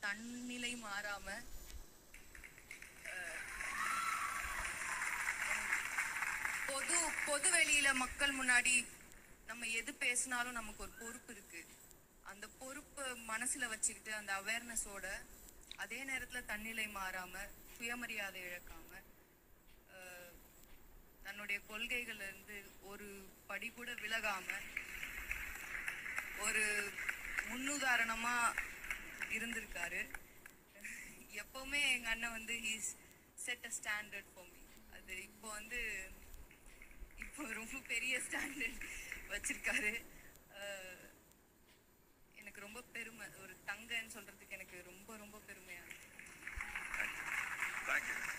தன்னிலை மாறாம அஹ், பொது பொது வெளியில மக்கள் முன்னாடி நம்ம எது பேசினாலும் நமக்கு ஒரு பொறுப்பு இருக்கு அந்த பொறுப்பை மனசுல வச்சுக்கிட்டு அந்த அவேர்னஸோட அதே நேரத்துல தன்னிலை மாறாம சுயமரியாதை இழக்காம அஹ், தன்னுடைய கொள்கைகள்ல இருந்து ஒரு படி கூட விலகாம ஒரு முன்னுதாரணமா இருந்திருக்காரு எப்பவுமே எங்க அண்ணன் வந்து he's set a standard for me அது இப்போ வந்து இப்போ ரொம்ப பெரிய ஸ்டாண்டர்ட் வச்சிருக்காரு அஹ், எனக்கு ரொம்ப பெருமை ஒரு தங்கன்னு சொல்றதுக்கு எனக்கு ரொம்ப ரொம்ப பெருமையா இருக்கு தேங்க்யூ